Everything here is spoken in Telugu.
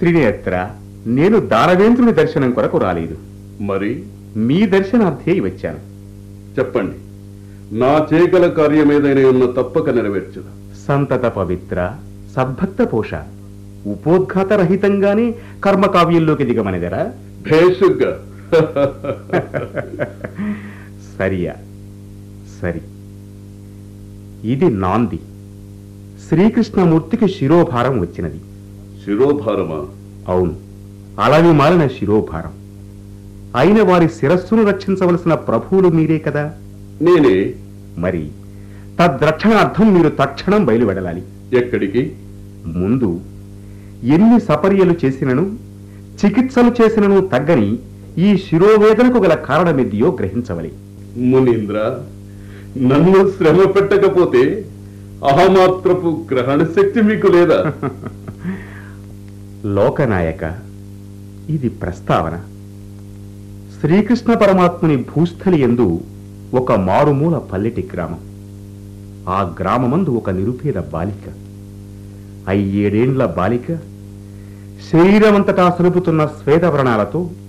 త్రినేత్ర నేను దానవేంద్రుని దర్శనం కొరకు రాలేదు మరి మీ దర్శనార్థే వచ్చాను చెప్పండి నా చేయగల కార్యం ఏదైనా ఉన్న తప్పక నెరవేర్చుదా సంతత పవిత్ర సద్భక్త పోష ఉపోద్ఘాత రహితంగానే కర్మకావ్యంలోకి దిగమనిదరా భేషుగ్గా సరియా సరి ఇది నాంది శ్రీకృష్ణమూర్తికి శిరోభారం వచ్చినది శిరోభారమా అవును అలవి మారిన శిరోభారం అయిన వారి శిరస్సును రక్షించవలసిన ప్రభువులు మీరే కదా నేనే మరి తద్రక్షణార్థం మీరు తక్షణం బయలువెడలాలి ఎక్కడికి ముందు ఎన్ని సపర్యలు చేసినను చికిత్సలు చేసినను తగ్గని ఈ శిరోవేదనకు గల కారణమిద్దియో గ్రహించవలి మునీంద్ర నన్ను శ్రమ పెట్టకపోతే అహమాత్రపు గ్రహణ శక్తి మీకు లేదా లోకనాయక ఇది ప్రస్తావన శ్రీకృష్ణ పరమాత్ముని భూస్థలి ఎందు ఒక మారుమూల పల్లెటి గ్రామం ఆ గ్రామమందు ఒక నిరుపేద బాలిక అయ్యేడేండ్ల బాలిక శరీరమంతటా సలుపుతున్న శ్వేతవ్రణాలతో